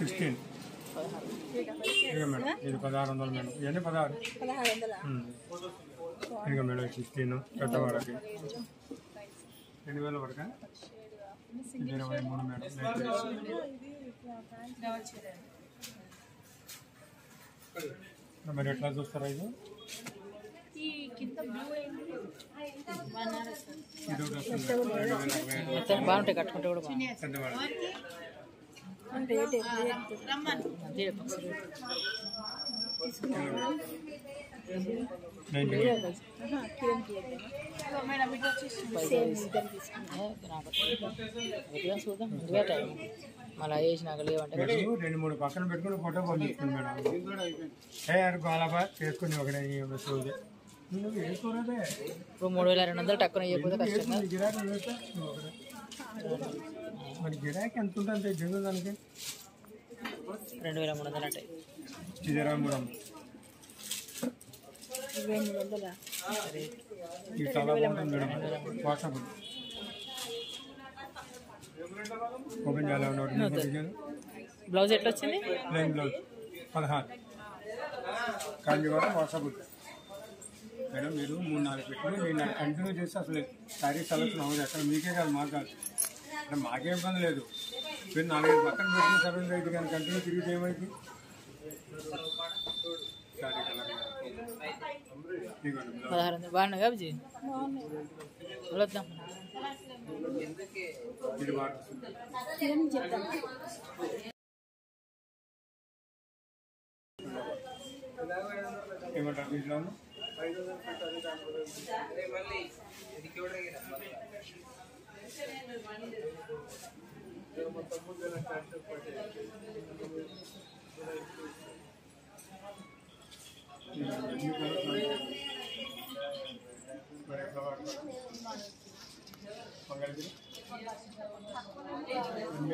Sixteen ఇక madam ఇది పదహారు వందలు మేడం ఇవన్నీ పదహారు పదహారు వందల ఉమ్. ఇక మేడం సిక్స్టీన్ పెద్దవాళ్ళకి రెండు వేల వరకు ఇది ఇరవై మూడు మేడం మరి ఎట్లా చూస్తారా ఇది ఈ కింద బ్లూ ఏంటి బనారస్ ఇది ఒకటి వస్తుంది రెండు వేల అరవై ఐదు వరకు. బాగుంటాయి కట్టుకుంటే కూడా బాగుంటాయి పెద్దవాళ్ళకి రేట్ ఎంత రమ్మని అదే ఒకసారి నైన్టీ కిరణ్కి మేడం ఇటు వచ్చేసి సేమ్ ఇద్దరు తీసుకున్నాం ఏ, నాకు ఎట్లా చూద్దాం ముందుగా టైం మళ్ళీ వేసినాక లేవంటే మేడం రెండు మూడు పక్కన పెట్టుకుని ఫోటో పంపిస్తుంది మేడం ఏ అరకు అలాబా చేసుకుని ఒకటే చూసి నువ్వు వేసుకోలేదే ఇప్పుడు మూడు వేల రెండు వందలు టక్కున చేయకపోతే కష్టం కదా నీ గిరాకీ వేస్తే నువ్వు ఒకటే. మరి గిరాకీ ఎంత ఉంటుంది జంగు దానికి రెండు వేల మూడు వందలు అంటాయి ఇది ఇరవై మూడు వందలు. ఇరవై ఎనిమిది వందల ఇది చాలా బాగుంటుంది మేడం వాట్సాప్ ఓపెన్ చేయాలి ఒకటి మీకు డిజైన్ బ్లౌజ్ ఎట్లా వచ్చింది ప్లెయిన్ బ్లౌజ్ పదహారు కాంజీవరం వాట్సాప్ మేడం మీరు మూడు నాలుగు పెట్టుకుని నేను నాకు కంటిన్యూ చేస్తే అసలు శారీ సెలక్షన్ అవ్వదు ఎక్కడ మీకే కాదు మాకు కాదు అంటే మాకేం ఇబ్బంది లేదు మీరు నాలుగైదు పక్కన పెట్టిన సర్వీస్ అయితే కానీ కంటిన్యూ తిరిగితే ఏమైంది శారీ కలర్ ఇదిగోండి బ్లౌజ్. పదహారు వందలు బాగున్నాయి కదా విజయ్ వద్దాం ఇది వాడుతుంది కిరణ్ చెప్తాను ఏమంటారు దీంట్లో మరి ఎట్లా వాడతారు మంగళగిరి